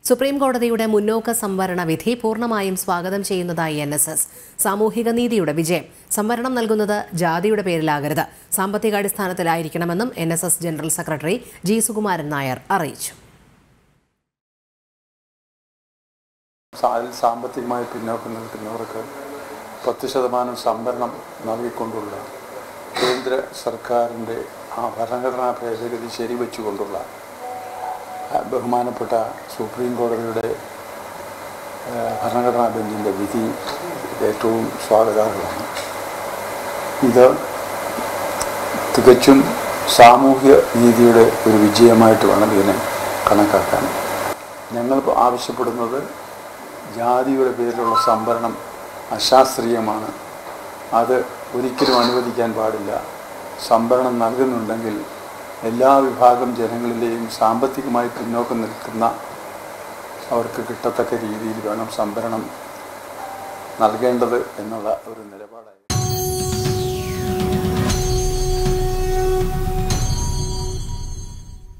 supreme കോടതിയുടെ മുന്നോക്ക സംവരണ വിധി പൂർണ്ണമായും സ്വാഗതം ചെയ്യുന്നതായി എൻ എസ് എസ് സാമൂഹിക നീതിയുടെ വിജയം സംവരണം നൽകുന്നത് ജാതിയുടെ പേരിലാകരുത് സാമ്പത്തികാടിസ്ഥാനത്തിലായിരിക്കണമെന്നും N S S general secretary G Sukumaran Nair അറിയിച്ചു സാ- സാമ്പത്തികമായി പിന്നോക്കം നിൽക്കുന്നവർക്ക് പത്ത് ശതമാനം സംവരണം നൽകിക്കൊണ്ടുള്ള കേന്ദ്ര സർക്കാരിൻ്റെ ആ ഭരണഘടനാ ഭേദഗതി ശരിവെച്ചുകൊണ്ടുള്ള ആ, ബഹുമാനപ്പെട്ട സുപ്രീം കോടതിയുടെ ആ, ഭരണഘടനാ ബെഞ്ചിൻ്റെ വിധി ഏറ്റവും സ്വാഗതാർഹമാണ് ഇത് തികച്ചും സാമൂഹ്യ നീതിയുടെ ഒരു വിജയമായിട്ട് വേണം ഇതിനെ കണക്കാക്കാൻ ഞങ്ങൾ ആവശ്യപ്പെടുന്നത് ജാതിയുടെ പേരിലുള്ള സംവരണം അശാസ്ത്രീയമാണ് അത് ഒരിക്കലും അനുവദിക്കാൻ പാടില്ല സംവരണം നൽകുന്നുണ്ടെങ്കിൽ എല്ലാ വിഭാഗം ജനങ്ങളിലെയും സാമ്പത്തികമായി പിന്നോക്കം നിൽക്കുന്ന അവർക്ക് കിട്ടത്തക്ക രീതിയിൽ വേണം സംവരണം നൽകേണ്ടത് എന്നുള്ള ഒരു നിലപാടായി